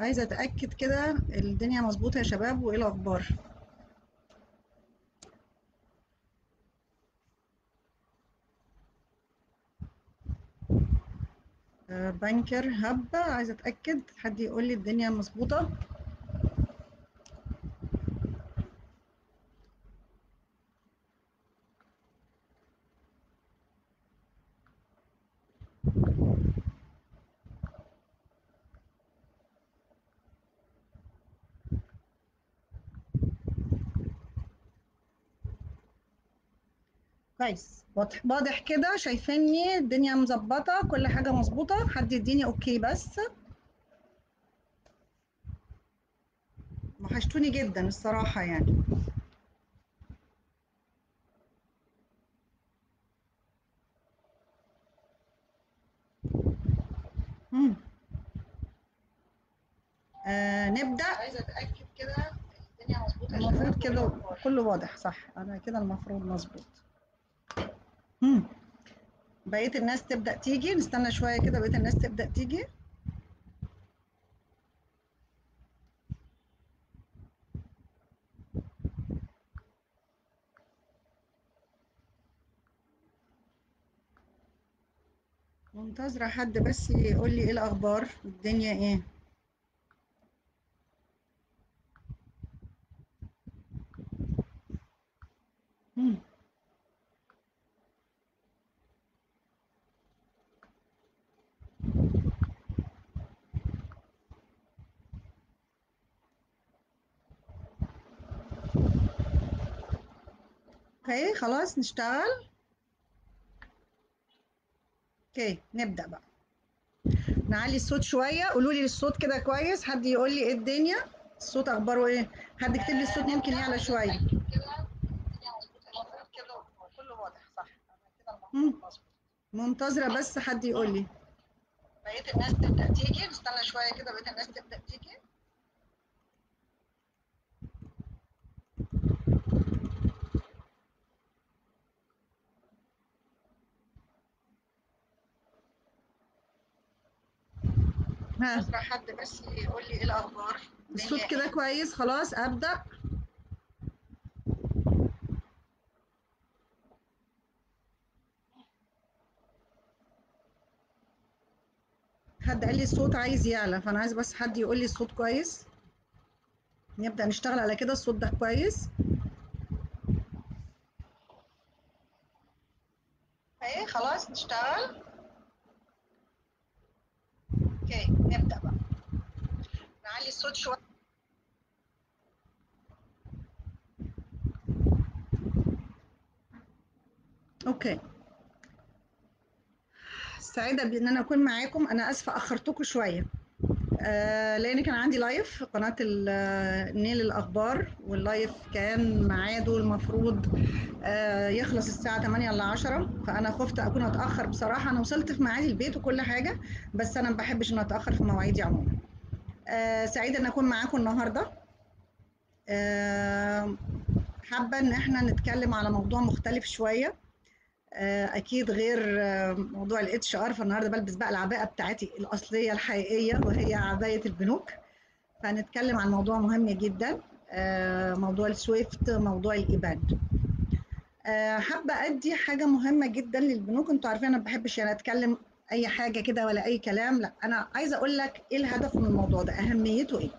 عايزة أتأكد كده الدنيا مظبوطة يا شباب وإيه الأخبار آه، بنكر هب عايزة أتأكد حد يقول لي الدنيا مظبوطة كويس واضح واضح كده شايفيني الدنيا مظبطة كل حاجة مظبوطة حد يديني اوكي بس وحشتوني جدا الصراحة يعني مم. آه نبدأ عايزه اتاكد كده الدنيا مظبوطه يا المفروض شباب كده والأخبار. كله واضح صح انا كده المفروض مظبوط مم. بقية الناس تبدأ تيجي نستنى شوية كده بقية الناس تبدأ تيجي منتظرة حد بس يقول لي ايه الأخبار الدنيا ايه مم. اوكي خلاص نشتغل اوكي نبدأ بقى نعلي الصوت شوية قولوا لي الصوت كده كويس حد يقول لي ايه الدنيا الصوت اخباره ايه حد يكتب لي الصوت يمكن يعلى شوية أتأكد كده الدنيا مظبوطه يا شباب كده والأخبار. كله واضح صح انا كده مم. المفروض مظبوط منتظرة بس حد يقول لي بقيه الناس تبدا تيجي نستنى شويه كده بقيه الناس تبدا تيجي ها نظرة حد بس يقول لي ايه الاخبار الصوت الدنيا كده إيه؟ كويس خلاص أبدأ حد قال لي الصوت عايز يعلى فأنا عايز بس حد يقول لي الصوت كويس نبدأ نشتغل على كده الصوت ده كويس ايه خلاص نشتغل اوكي نبدا بقى نعلي الصوت شويه اوكي سعيدة بإن أنا أكون معاكم أنا آسفة أخرتكم شوية آه لأن كان عندي لايف في قناة ال- آه، نيل الأخبار واللايف كان ميعاده المفروض آه يخلص الساعة 8 إلا 10 فأنا خفت أكون أتأخر بصراحة أنا وصلت في ميعادي البيت وكل حاجة بس أنا ما بحبش إن أتأخر في مواعيدي عموما آه سعيدة إن أكون معاكم النهاردة آه حابة إن إحنا نتكلم على موضوع مختلف شوية آه، اكيد غير آه، موضوع الاتش ار فالنهارده بلبس بقى العباءه بتاعتي الاصليه الحقيقيه وهي عبايه البنوك فهنتكلم عن موضوع مهم جدا آه، موضوع السويفت موضوع الايبان آه، حابه ادي حاجه مهمه جدا للبنوك انتوا عارفين انا ما بحبش يعني اتكلم اي حاجه كده ولا اي كلام لا انا عايزه اقول لك ايه الهدف من الموضوع ده اهميته ايه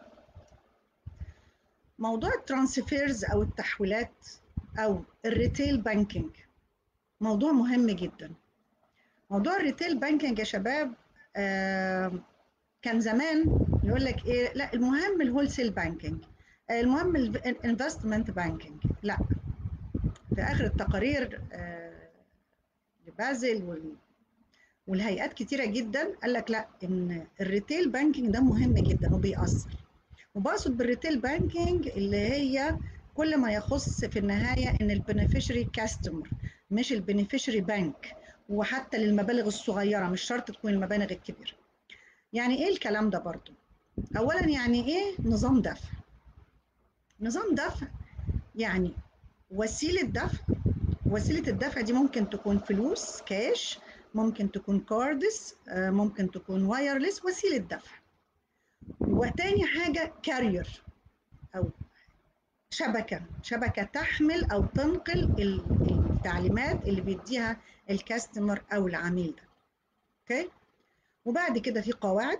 موضوع الترانسفيرز او التحويلات او الريتيل بانكينج موضوع مهم جدا موضوع الريتيل بانكينج يا شباب آه، كان زمان يقول لك ايه لا المهم الهولسيل بانكينج المهم الانفستمنت بانكينج لا في اخر التقارير آه، لبازل وال- والهيئات كتيره جدا قال لك لا ان الريتيل بانكينج ده مهم جدا وبيأثر وبقصد بالريتيل بانكينج اللي هي كل ما يخص في النهايه ان البنفيشري كاستمر مش البنفيشري بانك وحتى للمبالغ الصغيره مش شرط تكون المبالغ الكبيره يعني ايه الكلام ده برضو اولا يعني ايه نظام دفع نظام دفع يعني وسيله دفع وسيله الدفع دي ممكن تكون فلوس كاش ممكن تكون كاردس آه، ممكن تكون وايرلس وسيله دفع وتاني حاجه كارير او شبكه شبكه تحمل او تنقل التعليمات اللي بيديها الكاستمر او العميل ده اوكي وبعد كده في قواعد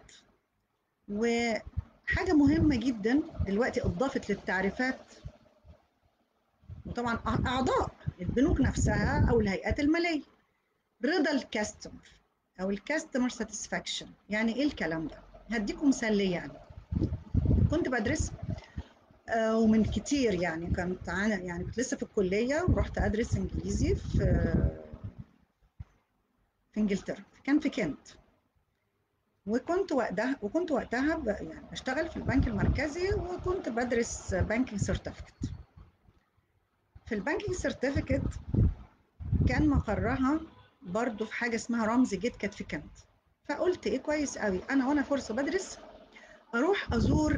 وحاجه مهمه جدا دلوقتي اضافت للتعريفات وطبعا اعضاء البنوك نفسها او الهيئات الماليه رضا الكاستمر او الكاستمر ساتسفاكشن يعني ايه الكلام ده هديكم مثال ليه يعني كنت بدرس آه ومن كتير يعني كنت يعني كنت لسه في الكليه ورحت ادرس انجليزي في في انجلترا كان في كنت وكنت وقتها وكنت وقتها يعني بشتغل في البنك المركزي وكنت بدرس بانكينج سيرتيفيكت في البانكينج سيرتيفيكت كان مقرها برضو في حاجه اسمها رمز جيت كانت في كنت فقلت ايه كويس قوي انا وانا فرصه بدرس اروح ازور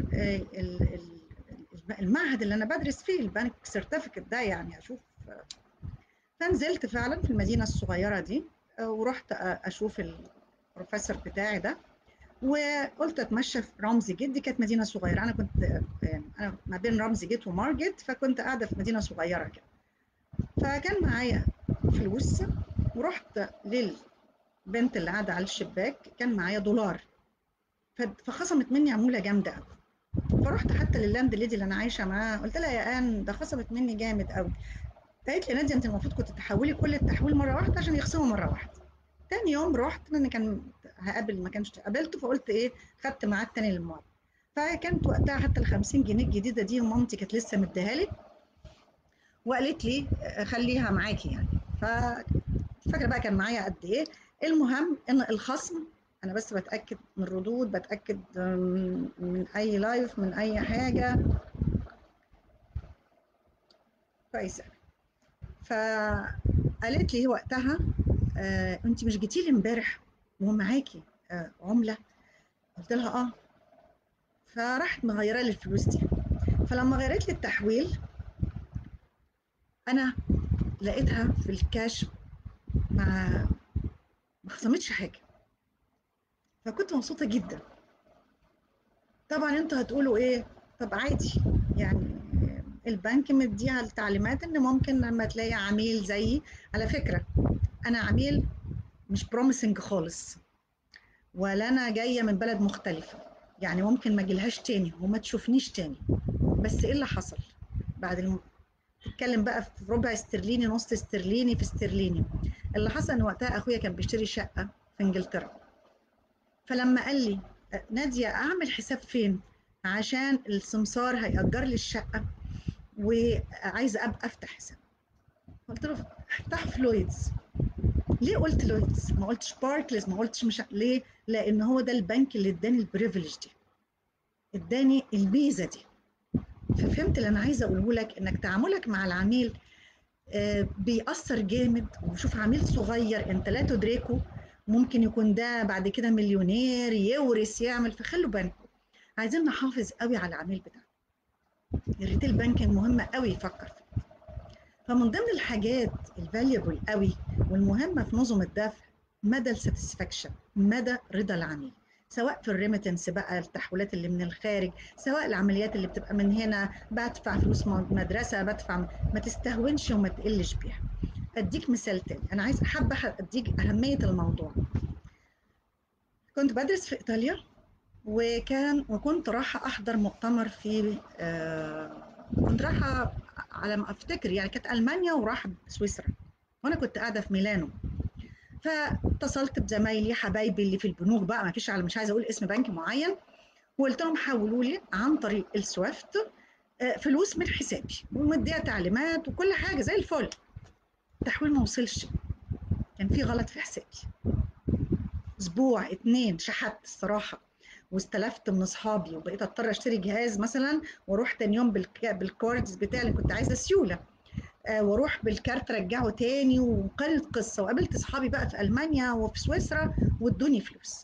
المعهد اللي انا بدرس فيه البنك سيرتيفيكت ده يعني اشوف فنزلت فعلا في المدينه الصغيره دي ورحت اشوف البروفيسور بتاعي ده وقلت اتمشى في رمزي جيت دي كانت مدينه صغيره انا كنت يعني انا ما بين رمزي جيت ومارجت فكنت قاعده في مدينه صغيره كده فكان معايا فلوس ورحت للبنت اللي قاعده على الشباك كان معايا دولار فخصمت مني عموله جامده قوي فرحت حتى لللاند ليدي اللي انا عايشه معاها قلت لها يا ان ده خصمت مني جامد قوي قالت لي ناديه انت المفروض كنت تحولي كل التحويل مره واحده عشان يخصموا مره واحده تاني يوم رحت لان كان هقابل ما كانش قابلته فقلت ايه خدت ميعاد تاني للموعد فكانت وقتها حتى ال 50 جنيه الجديده دي مامتي كانت لسه مديها لي وقالت لي خليها معاكي يعني ف فاكره بقى كان معايا قد ايه المهم ان الخصم انا بس بتاكد من الردود بتاكد من اي لايف من اي حاجه كويس فقالت لي وقتها آه انت مش جيتي لي امبارح ومعاكي آه عمله قلت لها اه فراحت مغيره لي الفلوس دي فلما غيرت لي التحويل انا لقيتها في الكاش ما ما خصمتش حاجه فكنت مبسوطه جدا طبعا انتوا هتقولوا ايه طب عادي يعني البنك مديها التعليمات ان ممكن لما تلاقي عميل زيي على فكره انا عميل مش بروميسنج خالص ولا انا جايه من بلد مختلفه يعني ممكن ما اجيلهاش تاني وما تشوفنيش تاني بس ايه اللي حصل بعد الم... تتكلم بقى في ربع استرليني نص استرليني في استرليني اللي حصل ان وقتها اخويا كان بيشتري شقه في انجلترا فلما قال لي ناديه اعمل حساب فين عشان السمسار هيأجر لي الشقه وعايزه ابقى افتح حساب قلت له افتح في لويدز ليه قلت لويدز ما قلتش باركليز ما قلتش مش ليه لان هو ده البنك اللي اداني البريفليج دي اداني الميزه دي ففهمت اللي انا عايزه اقوله لك انك تعاملك مع العميل آه بيأثر جامد وشوف عميل صغير انت لا تدركه ممكن يكون ده بعد كده مليونير يورث يعمل فخلوا بالكم عايزين نحافظ قوي على العميل بتاعنا الريتيل بانكينج مهمه قوي يفكر فيها فمن ضمن الحاجات الفاليبل قوي والمهمه في نظم الدفع مدى الساتسفاكشن مدى رضا العميل سواء في الريميتنس بقى التحويلات اللي من الخارج سواء العمليات اللي بتبقى من هنا بدفع فلوس مدرسه بدفع ما تستهونش وما تقلش بيها اديك مثال تاني انا عايز حابه اديك اهميه الموضوع كنت بدرس في ايطاليا وكان وكنت رايحه احضر مؤتمر في آه كنت رايحه على ما افتكر يعني كانت المانيا وراح سويسرا وانا كنت قاعده في ميلانو فاتصلت بزمايلي حبايبي اللي في البنوك بقى ما فيش على مش عايزه اقول اسم بنك معين وقلت لهم حولوا لي عن طريق السويفت فلوس من حسابي ومديها تعليمات وكل حاجه زي الفل التحويل ما وصلش كان في غلط في حسابي اسبوع اتنين شحت الصراحه واستلفت من اصحابي وبقيت اضطر اشتري جهاز مثلا واروح تاني يوم بالكاردز بتاعي اللي كنت عايزه سيوله آه واروح بالكارت رجعه تاني وكانت قصه وقابلت اصحابي بقى في المانيا وفي سويسرا وادوني فلوس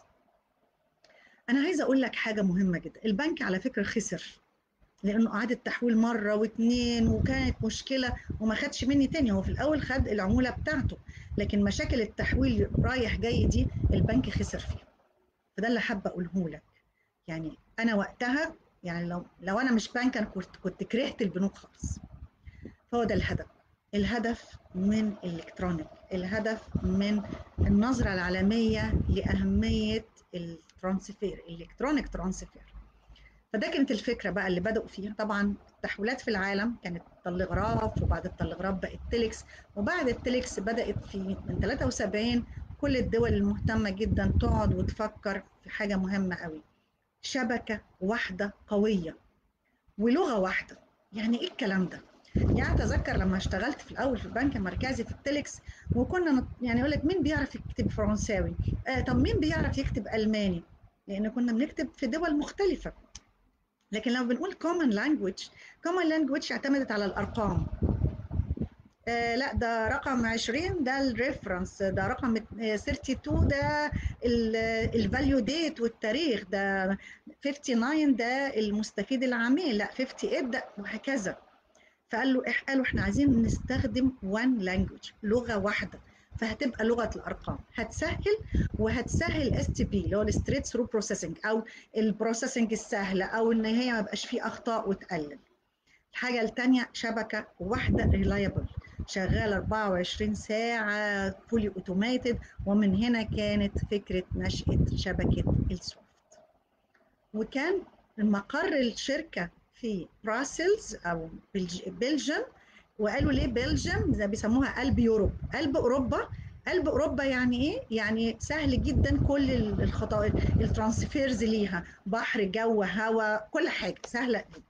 انا عايزه اقول لك حاجه مهمه جدا البنك على فكره خسر لانه اعاده تحويل مره واثنين وكانت مشكله وما خدش مني تاني هو في الاول خد العموله بتاعته لكن مشاكل التحويل رايح جاي دي البنك خسر فيها فده اللي حابه اقوله لك يعني انا وقتها يعني لو لو انا مش بنك انا كنت كنت كرهت البنوك خالص فهو ده الهدف الهدف من الالكترونيك الهدف من النظره العالميه لاهميه الترانسفير الالكترونيك ترانسفير فده كانت الفكره بقى اللي بداوا فيها طبعا التحويلات في العالم كانت تلغراف وبعد التلغراف بقت تليكس وبعد التليكس بدات في من 73 كل الدول المهتمه جدا تقعد وتفكر في حاجه مهمه قوي شبكه واحده قويه ولغه واحده يعني ايه الكلام ده يعني اتذكر لما اشتغلت في الاول في البنك المركزي في التليكس وكنا يعني يقول لك مين بيعرف يكتب فرنساوي آه طب مين بيعرف يكتب الماني لان كنا بنكتب في دول مختلفه لكن لو بنقول common language common language اعتمدت على الارقام آه لا ده رقم 20 ده الريفرنس ده رقم 32 ده الفاليو ديت والتاريخ ده 59 ده المستفيد العميل لا 58 ده وهكذا فقال له قالوا احنا عايزين نستخدم one language لغه واحده فهتبقى لغه الارقام هتسهل وهتسهل اس تي بي اللي هو الستريت ثرو بروسيسنج او البروسيسنج السهله او ان هي ما يبقاش فيه اخطاء وتقلل الحاجه الثانيه شبكه واحده ريلايبل شغاله 24 ساعه فولي اوتوميتد ومن هنا كانت فكره نشاه شبكه السويفت وكان مقر الشركه في براسلز او بلجيم وقالوا ليه بلجيم زي بيسموها قلب يوروب قلب اوروبا قلب اوروبا يعني ايه يعني سهل جدا كل الخطوات الترانسفيرز ليها بحر جو هواء كل حاجه سهله جدا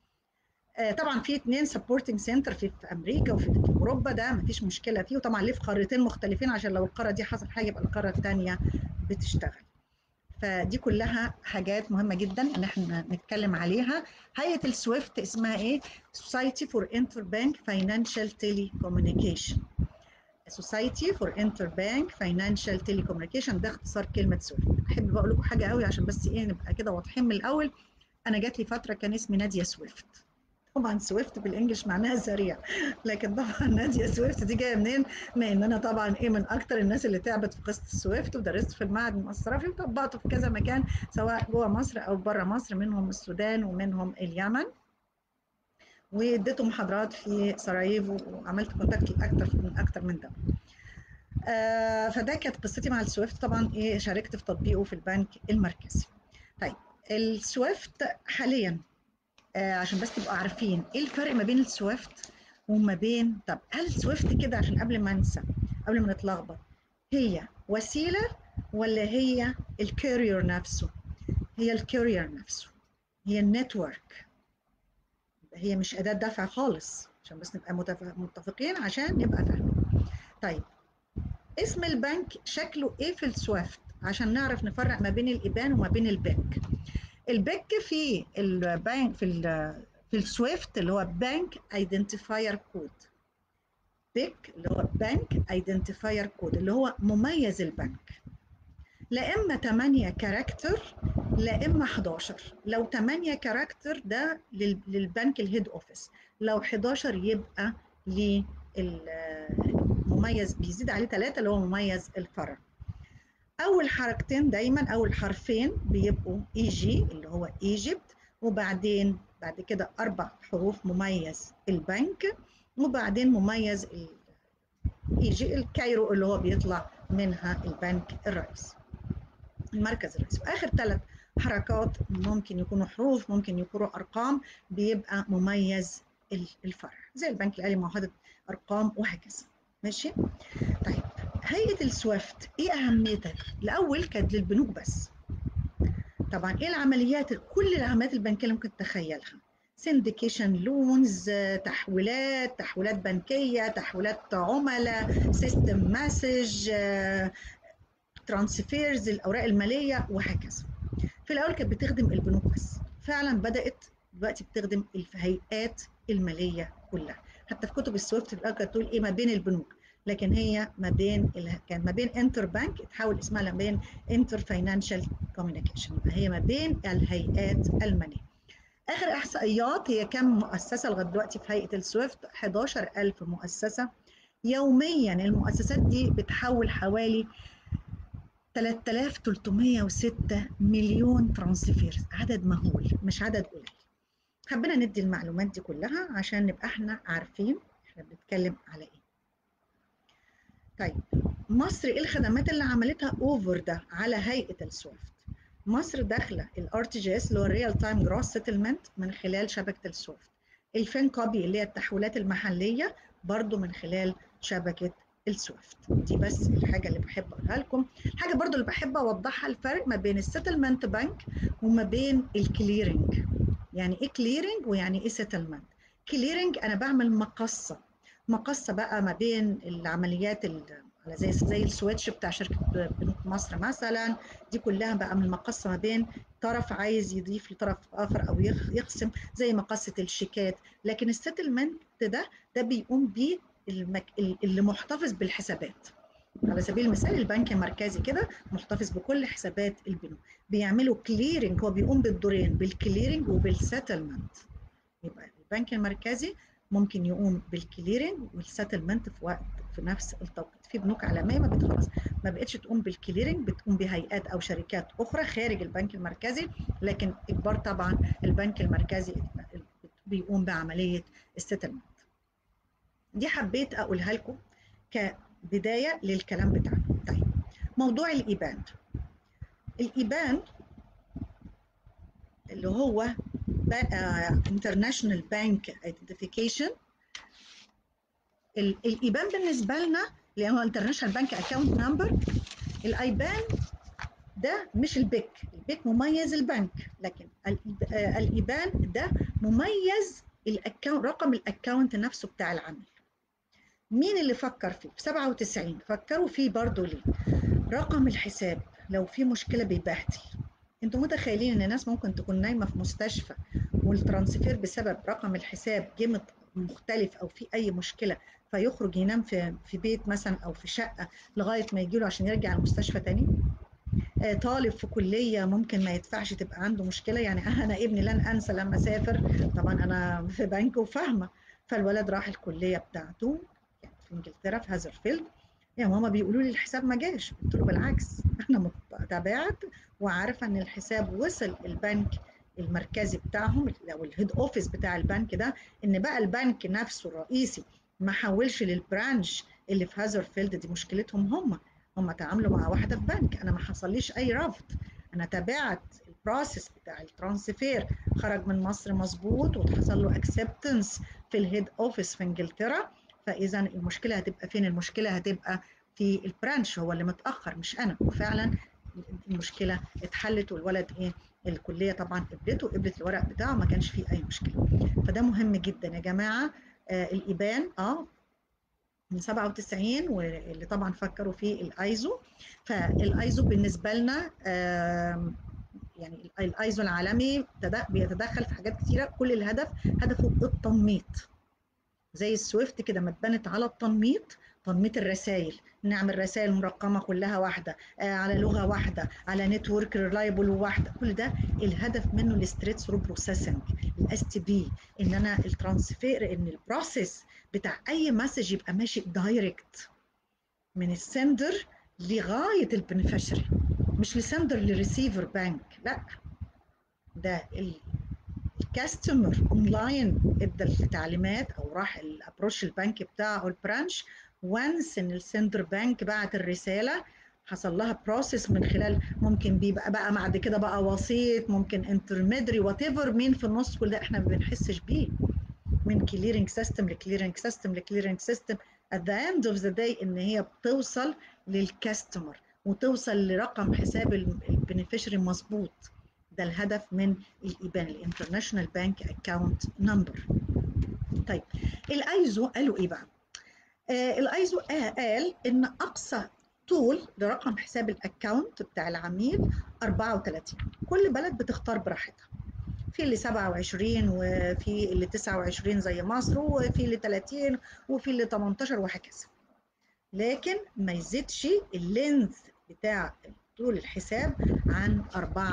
طبعا في اثنين سبورتنج سنتر في, في امريكا وفي في اوروبا ده ما فيش مشكله فيه وطبعا ليه في قارتين مختلفين عشان لو القاره دي حصل حاجه يبقى القاره الثانيه بتشتغل فدي كلها حاجات مهمه جدا ان احنا نتكلم عليها هيئه السويفت اسمها ايه Society for Interbank Financial Telecommunication Society for Interbank Financial Telecommunication ده اختصار كلمه سويفت احب بقول لكم حاجه قوي عشان بس ايه نبقى كده واضحين من الاول انا جات لي فتره كان اسمي ناديه سويفت طبعا سويفت بالانجلش معناها سريع لكن طبعا ناديه سويفت دي جايه منين؟ من ان انا طبعا ايه من اكتر الناس اللي تعبت في قصه السويفت ودرست في المعهد المصرفي وطبقته في كذا مكان سواء جوه مصر او بره مصر منهم السودان ومنهم اليمن واديته محاضرات في سراييفو وعملت كونتاكت اكتر من اكتر من دوله. آه فده كانت قصتي مع السويفت طبعا ايه شاركت في تطبيقه في البنك المركزي. طيب السويفت حاليا آه عشان بس تبقوا عارفين ايه الفرق ما بين السويفت وما بين طب هل السويفت كده عشان قبل ما انسى قبل ما نتلخبط هي وسيله ولا هي الكارير نفسه هي الكارير نفسه هي النتورك هي مش اداه دفع خالص عشان بس نبقى متفقين عشان نبقى فاهمين طيب اسم البنك شكله ايه في السويفت عشان نعرف نفرق ما بين الايبان وما بين البنك البيك في البنك في ال في السويفت اللي هو بنك ايدنتيفاير كود بيك اللي هو بنك ايدنتيفاير كود اللي هو مميز البنك لا اما 8 كاركتر لا اما 11 لو 8 كاركتر ده للبنك الهيد اوفيس لو 11 يبقى للمميز بيزيد عليه 3 اللي هو مميز الفرع اول حركتين دايما اول حرفين بيبقوا اي جي اللي هو ايجيبت وبعدين بعد كده اربع حروف مميز البنك وبعدين مميز اي جي الكايرو اللي هو بيطلع منها البنك الرئيسي المركز الرئيسي واخر ثلاث حركات ممكن يكونوا حروف ممكن يكونوا ارقام بيبقى مميز الفرع زي البنك الاهلي معاهده ارقام وهكذا ماشي طيب هيئه السويفت ايه اهميتها الاول كانت للبنوك بس طبعا ايه العمليات كل العمليات البنكيه اللي ممكن تتخيلها سندكيشن لونز تحويلات تحويلات بنكيه تحويلات عملاء سيستم مسج ترانسفيرز الاوراق الماليه وهكذا في الاول كانت بتخدم البنوك بس فعلا بدات دلوقتي بتخدم الهيئات الماليه كلها حتى في كتب السويفت في الاول كانت تقول ايه ما بين البنوك لكن هي ما بين كان ما بين انتر بانك اتحول اسمها ما بين انتر فاينانشال كوميونيكيشن يبقى هي ما بين الهيئات الماليه اخر احصائيات هي كم مؤسسه لغايه دلوقتي في هيئه السويفت 11000 مؤسسه يوميا المؤسسات دي بتحول حوالي 3306 مليون ترانسفير عدد مهول مش عدد قليل حبينا ندي المعلومات دي كلها عشان نبقى احنا عارفين احنا بنتكلم على ايه طيب مصر ايه الخدمات اللي عملتها اوفر ده على هيئه السويفت مصر داخله الار تي جي اس اللي هو الريال تايم جروس سيتلمنت من خلال شبكه السويفت الفين كوبي اللي هي التحويلات المحليه برضو من خلال شبكه السويفت دي بس الحاجه اللي بحب اقولها لكم الحاجه برضو اللي بحب اوضحها الفرق ما بين السيتلمنت بنك وما بين الكليرنج يعني ايه كليرنج ويعني ايه سيتلمنت كليرنج انا بعمل مقصه مقصه بقى ما بين العمليات على زي زي السويتش بتاع شركه بنوك مصر مثلا دي كلها بقى من المقصه ما بين طرف عايز يضيف لطرف اخر او يقسم زي مقصه الشيكات لكن السيتلمنت ده ده بيقوم بيه المك... اللي محتفظ بالحسابات على سبيل المثال البنك المركزي كده محتفظ بكل حسابات البنوك بيعملوا كليرنج هو بيقوم بالدورين بالكليرنج وبالسيتلمنت يبقى البنك المركزي ممكن يقوم بالكليرنج والسيتلمنت في وقت في نفس التوقيت في بنوك عالميه ما خلاص ما بقتش تقوم بالكليرنج بتقوم بهيئات او شركات اخرى خارج البنك المركزي لكن اجبار طبعا البنك المركزي بيقوم بعمليه السيتلمنت دي حبيت اقولها لكم كبدايه للكلام بتاعنا طيب موضوع الايبان الايبان اللي هو انترناشونال بانك ايدنتيفيكيشن الايبان بالنسبه لنا اللي هو انترناشونال بانك اكونت نمبر الايبان ده مش البيك البيك مميز البنك لكن الايبان ده مميز الاكونت رقم الاكونت نفسه بتاع العميل مين اللي فكر فيه في 97 فكروا فيه برضه ليه رقم الحساب لو في مشكله بيبهدل انتوا متخيلين ان ناس ممكن تكون نايمه في مستشفى والترانسفير بسبب رقم الحساب جه مختلف او في اي مشكله فيخرج ينام في في بيت مثلا او في شقه لغايه ما يجي له عشان يرجع المستشفى تاني آه طالب في كليه ممكن ما يدفعش تبقى عنده مشكله يعني انا ابني لن انسى لما سافر طبعا انا في بنك وفاهمه فالولد راح الكليه بتاعته يعني في انجلترا في هازرفيلد يا ماما بيقولوا لي الحساب ما جاش قلت له بالعكس انا تابعت وعارفه ان الحساب وصل البنك المركزي بتاعهم او الهيد اوفيس بتاع البنك ده ان بقى البنك نفسه الرئيسي ما حولش للبرانش اللي في هازرفيلد دي مشكلتهم هم هم تعاملوا مع واحده في بنك انا ما حصليش اي رفض انا تابعت البروسيس بتاع الترانسفير خرج من مصر مظبوط وحصل له اكسبتنس في الهيد اوفيس في انجلترا فاذا المشكله هتبقى فين المشكله هتبقى في البرانش هو اللي متاخر مش انا وفعلا المشكله اتحلت والولد ايه الكليه طبعا قبلته وقبلت الورق بتاعه ما كانش فيه اي مشكله فده مهم جدا يا جماعه آه الايبان اه من 97 واللي طبعا فكروا فيه الايزو فالايزو بالنسبه لنا آه يعني الايزو العالمي بيتدخل في حاجات كتيره كل الهدف هدفه التنميط زي السويفت كده ما اتبنت على التنميط تنميط الرسائل نعمل رسائل مرقمه كلها واحده آه على لغه واحده على نتورك ريلايبل واحده كل ده الهدف منه الستريت ثرو بروسيسنج الاس تي بي ان انا الترانسفير ان البروسيس بتاع اي مسج يبقى ماشي دايركت من السندر لغايه البنفيشري مش لسندر لريسيفر بانك لا ده الكاستمر اونلاين ادى التعليمات او راح الابروش البنك بتاعه البرانش وانس ان السنتر بانك بعت الرساله حصل لها بروسيس من خلال ممكن بيبقى بقى بعد كده بقى وسيط ممكن انترميدري وات ايفر مين في النص كل ده احنا ما بنحسش بيه من كليرنج سيستم لكليرنج سيستم لكليرنج سيستم at the end of the day ان هي بتوصل للكاستمر وتوصل لرقم حساب البنفيشري مظبوط ده الهدف من الايبان الانترناشونال بانك اكاونت نمبر طيب الايزو قالوا ايه بقى آه الايزو آه قال ان اقصى طول لرقم حساب الاكاونت بتاع العميل 34 كل بلد بتختار براحتها في اللي 27 وفي اللي 29 زي مصر وفي اللي 30 وفي اللي 18 وهكذا لكن ما يزيدش اللينث بتاع طول الحساب عن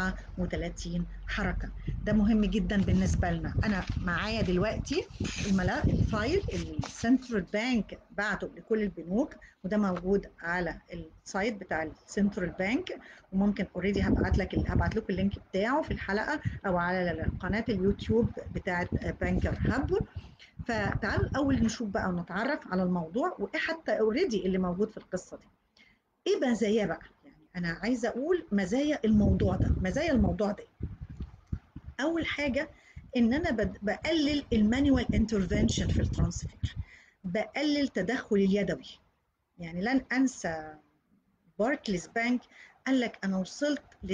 34 حركه ده مهم جدا بالنسبه لنا انا معايا دلوقتي الملف الفايل السنترال بانك بعته لكل البنوك وده موجود على السايت بتاع السنترال بانك وممكن اوريدي هبعت لك هبعت لكم اللينك بتاعه في الحلقه او على قناه اليوتيوب بتاعه بانكر هاب فتعالوا الاول نشوف بقى ونتعرف على الموضوع وايه حتى اوريدي اللي موجود في القصه دي ايه مزايا بقى يعني انا عايزه اقول مزايا الموضوع ده مزايا الموضوع ده اول حاجه ان انا بقلل المانيوال انترفنشن في الترانسفير بقلل تدخل اليدوي يعني لن انسى باركليز بانك قال لك انا وصلت ل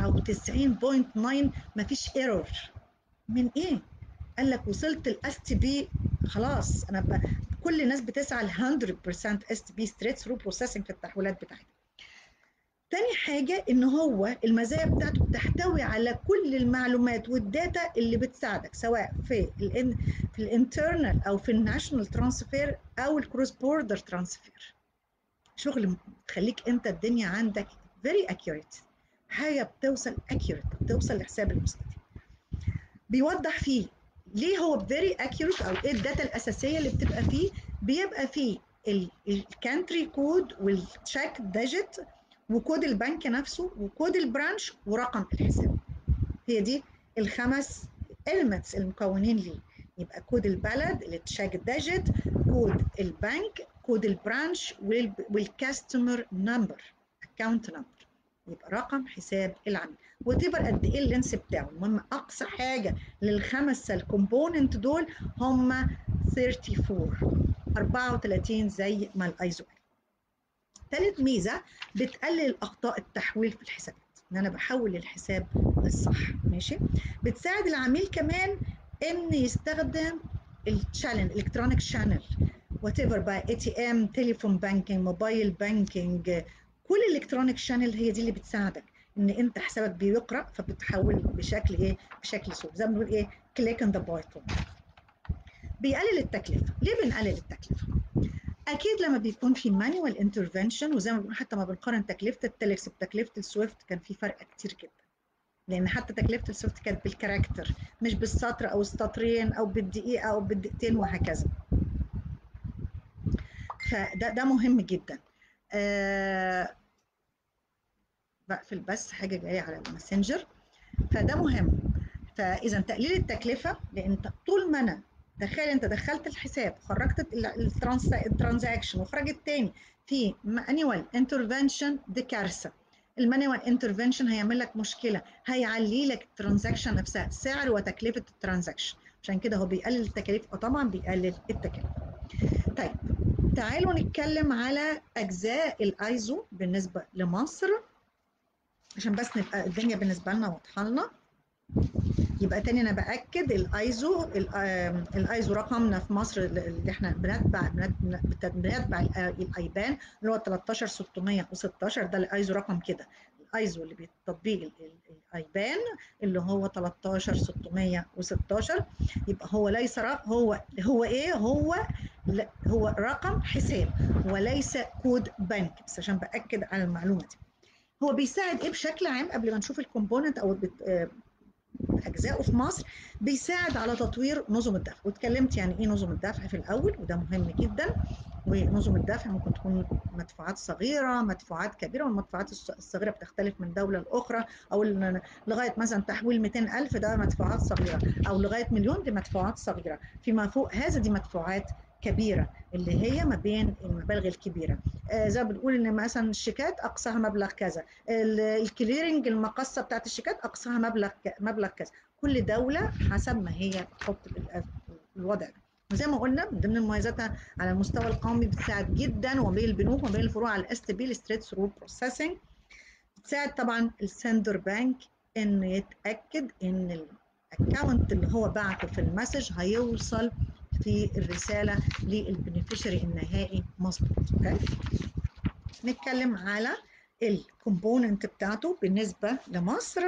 99.9 مفيش ايرور من ايه قال لك وصلت الاس تي بي خلاص انا ب... كل الناس بتسعى ل 100% اس تي بي ستريت ثرو بروسيسنج في التحويلات بتاعتها تاني حاجة إن هو المزايا بتاعته بتحتوي على كل المعلومات والداتا اللي بتساعدك سواء في ال في الانترنال أو في الناشونال ترانسفير أو الكروس بوردر ترانسفير شغل تخليك أنت الدنيا عندك very accurate حاجة بتوصل accurate بتوصل لحساب المستفيد بيوضح فيه ليه هو very accurate أو إيه الداتا الأساسية اللي بتبقى فيه بيبقى فيه الكانتري كود والتشيك ديجيت وكود البنك نفسه وكود البرانش ورقم الحساب هي دي الخمس elements المكونين ليه يبقى كود البلد التشيك ديجيت كود البنك كود البرانش والكاستمر نمبر اكونت نمبر يبقى رقم حساب العميل وتبقى قد ايه اللينس بتاعه المهم اقصى حاجه للخمس الكومبوننت دول هم 34 34 زي ما الايزو قال ثالث ميزه بتقلل اخطاء التحويل في الحسابات ان انا بحول الحساب للصح ماشي بتساعد العميل كمان ان يستخدم الشانل الكترونيك شانل وات ايفر بقى اي تي ام تليفون بانكينج موبايل بانكينج كل الالكترونيك شانل هي دي اللي بتساعدك ان انت حسابك بيقرا فبتحول بشكل ايه بشكل سهل زي ما بنقول ايه كليك اون ذا بوتن بيقلل التكلفه ليه بنقلل التكلفه اكيد لما بيكون في مانوال انترفنشن وزي ما بنقول حتى ما بنقارن تكلفه التليكس بتكلفه السويفت كان في فرق كتير جدا لان حتى تكلفه السويفت كانت بالكاركتر مش بالسطر او السطرين او بالدقيقه او بالدقيقتين وهكذا فده ده مهم جدا آه بقفل بس حاجه جايه على الماسنجر فده مهم فاذا تقليل التكلفه لان طول ما انا تخيل انت دخلت الحساب خرجت الترانزاكشن وخرج التاني في مانيوال انترفنشن دي كارثه المانيوال انترفنشن هيعمل لك مشكله هيعلي لك الترانزاكشن نفسها سعر وتكلفه الترانزاكشن عشان كده هو بيقلل التكاليف وطبعا بيقلل التكاليف طيب تعالوا نتكلم على اجزاء الايزو بالنسبه لمصر عشان بس نبقى الدنيا بالنسبه لنا واضحه لنا يبقى تاني انا باكد الايزو الايزو رقمنا في مصر اللي احنا بنتبع بنتبع الايبان اللي هو 13616 ده الايزو رقم كده الايزو اللي بتطبيق الايبان اللي هو 13616 يبقى هو ليس هو هو ايه هو هو رقم حساب وليس كود بنك بس عشان باكد على المعلومه دي هو بيساعد ايه بشكل عام قبل ما نشوف الكومبوننت او اجزائه في مصر بيساعد على تطوير نظم الدفع واتكلمت يعني ايه نظم الدفع في الاول وده مهم جدا ونظم الدفع ممكن تكون مدفوعات صغيره مدفوعات كبيره والمدفوعات الصغيره بتختلف من دوله لاخرى او لغايه مثلا تحويل 200000 ده مدفوعات صغيره او لغايه مليون دي مدفوعات صغيره فيما فوق هذا دي مدفوعات كبيره اللي هي ما بين المبالغ الكبيره آه زي ما بنقول ان مثلا الشيكات اقصاها مبلغ كذا الكليرنج المقصه بتاعت الشيكات اقصاها مبلغ مبلغ كذا كل دوله حسب ما هي بتحط الوضع ده وزي ما قلنا من ضمن مميزاتها على المستوى القومي بتساعد جدا وما بين البنوك وما بين الفروع على الاس تي بي الستريت ثرو بروسيسنج بتساعد طبعا السندر بانك انه يتاكد ان الاكونت اللي هو بعته في المسج هيوصل في الرساله للبنفيشري النهائي مظبوط اوكي نتكلم على الكومبوننت بتاعته بالنسبه لمصر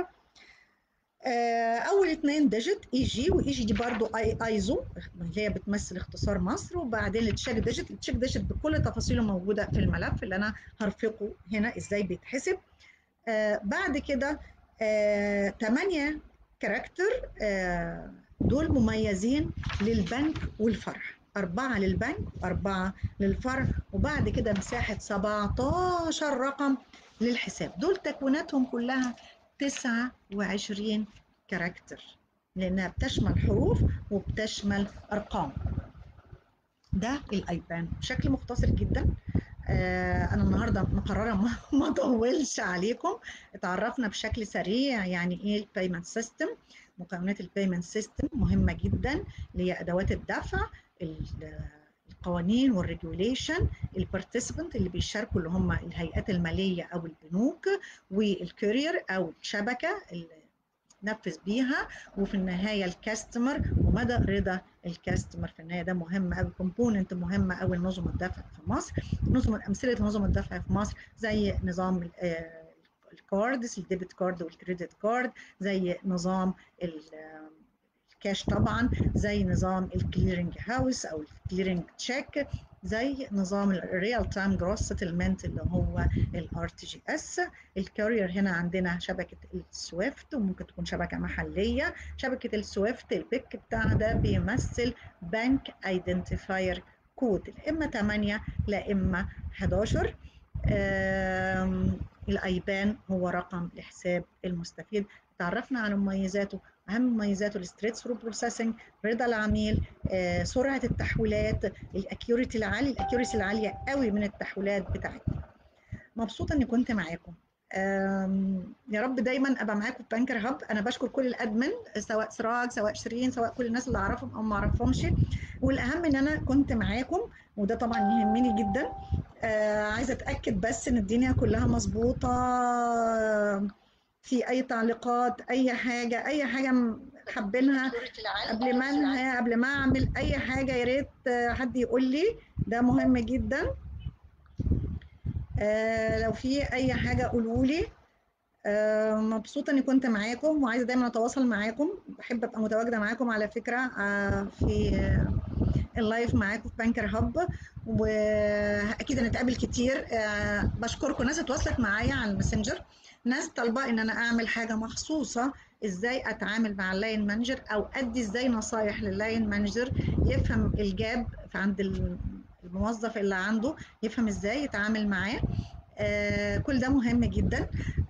اول اثنين ديجيت اي جي واي جي دي برضو اي ايزو اللي هي بتمثل اختصار مصر وبعدين التشيك ديجيت التشيك ديجيت بكل تفاصيله موجوده في الملف اللي انا هرفقه هنا ازاي بيتحسب آه بعد كده آه 8 كاركتر آه دول مميزين للبنك والفرع أربعة للبنك وأربعة للفرع وبعد كده مساحة 17 رقم للحساب دول تكويناتهم كلها 29 كاركتر لأنها بتشمل حروف وبتشمل أرقام ده الايبان بشكل مختصر جدا آه انا النهارده مقرره ما, ما اطولش عليكم اتعرفنا بشكل سريع يعني ايه البيمنت سيستم مكونات البيمنت سيستم مهمه جدا اللي هي ادوات الدفع القوانين والريجوليشن البارتيسيبنت اللي بيشاركوا اللي هم الهيئات الماليه او البنوك والكورير او الشبكه اللي نفذ بيها وفي النهايه الكاستمر ومدى رضا الكاستمر في النهايه ده مهم قوي كومبوننت مهمه قوي لنظم الدفع في مصر نظم امثله نظم الدفع في مصر زي نظام الكاردز الديبت كارد والكريدت كارد زي نظام الكاش طبعا زي نظام الكليرنج هاوس او الكليرنج تشيك زي نظام الريال تايم جروس سيتلمنت اللي هو الار تي جي اس الكارير هنا عندنا شبكه السويفت وممكن تكون شبكه محليه شبكه السويفت البيك بتاعها ده بيمثل بنك ايدنتيفاير كود لا اما 8 لا اما 11 الايبان هو رقم لحساب المستفيد تعرفنا على مميزاته اهم مميزاته الستريت ثرو بروسيسنج رضا العميل آه، سرعه التحويلات الاكيوريتي العالي الاكيوريسي العاليه قوي من التحويلات بتاعتنا مبسوطه اني كنت معاكم يا رب دايما ابقى معاكم في بانكر هاب انا بشكر كل الادمن سواء سراج سواء شيرين سواء كل الناس اللي اعرفهم او ما اعرفهمش والاهم ان انا كنت معاكم وده طبعا يهمني جدا آه عايزه اتاكد بس ان الدنيا كلها مظبوطه في اي تعليقات اي حاجه اي حاجه حابينها قبل ما انهي قبل ما اعمل اي حاجه يا ريت حد يقول لي ده مهم جدا آه لو في اي حاجه قولوا لي آه مبسوطه اني كنت معاكم وعايزه دايما اتواصل معاكم بحب ابقى متواجده معاكم على فكره آه في اللايف معاكم في بانكر هاب واكيد هنتقابل كتير آه بشكركم ناس اتواصلت معايا على الماسنجر ناس طالبه ان انا اعمل حاجه مخصوصه ازاي اتعامل مع اللاين مانجر او ادي ازاي نصايح لللاين مانجر يفهم الجاب عند الموظف اللي عنده يفهم ازاي يتعامل معاه آه كل ده مهم جدا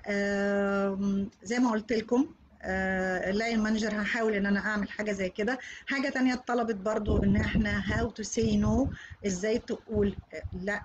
آه زي ما قلت لكم آه اللاين مانجر هحاول ان انا اعمل حاجه زي كده حاجه تانية اتطلبت برضو ان احنا هاو تو سي نو ازاي تقول لا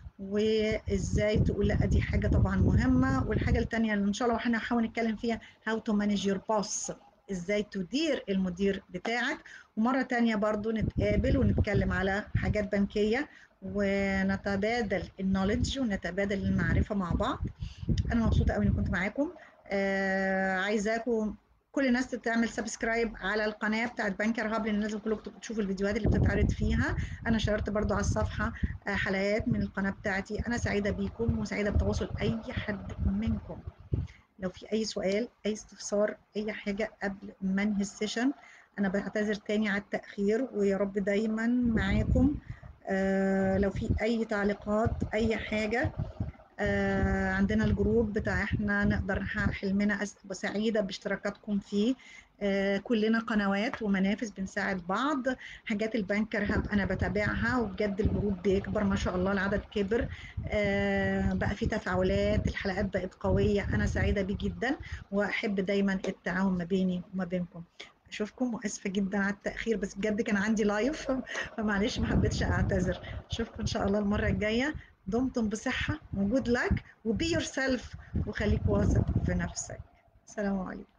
وازاي تقول لا دي حاجه طبعا مهمه والحاجه الثانيه اللي ان شاء الله احنا هنحاول نتكلم فيها هاو تو مانج يور بوس ازاي تدير المدير بتاعك ومره تانية برضو نتقابل ونتكلم على حاجات بنكيه ونتبادل النولج ونتبادل المعرفه مع بعض انا مبسوطه قوي اني كنت معاكم آه عايزاكم كل الناس تعمل سبسكرايب على القناه بتاعت بانكر هاب لان لازم كلكم تشوفوا الفيديوهات اللي بتتعرض فيها انا شاركت برضو على الصفحه حلقات من القناه بتاعتي انا سعيده بيكم وسعيده بتواصل اي حد منكم لو في اي سؤال اي استفسار اي حاجه قبل ما انهي السيشن انا بعتذر تاني على التاخير ويا رب دايما معاكم آه لو في اي تعليقات اي حاجه آه عندنا الجروب بتاع احنا نقدر حلمنا سعيده باشتراكاتكم فيه آه كلنا قنوات ومنافذ بنساعد بعض حاجات البنكر هاب انا بتابعها وبجد الجروب بيكبر ما شاء الله العدد كبر آه بقى في تفاعلات الحلقات بقت قويه انا سعيده بيه جدا واحب دايما التعاون ما بيني وما بينكم اشوفكم واسفه جدا على التاخير بس بجد كان عندي لايف فمعلش ما حبيتش اعتذر اشوفكم ان شاء الله المره الجايه دمتم بصحه وجود لك وبي يور سيلف وخليك واثق في نفسك السلام عليكم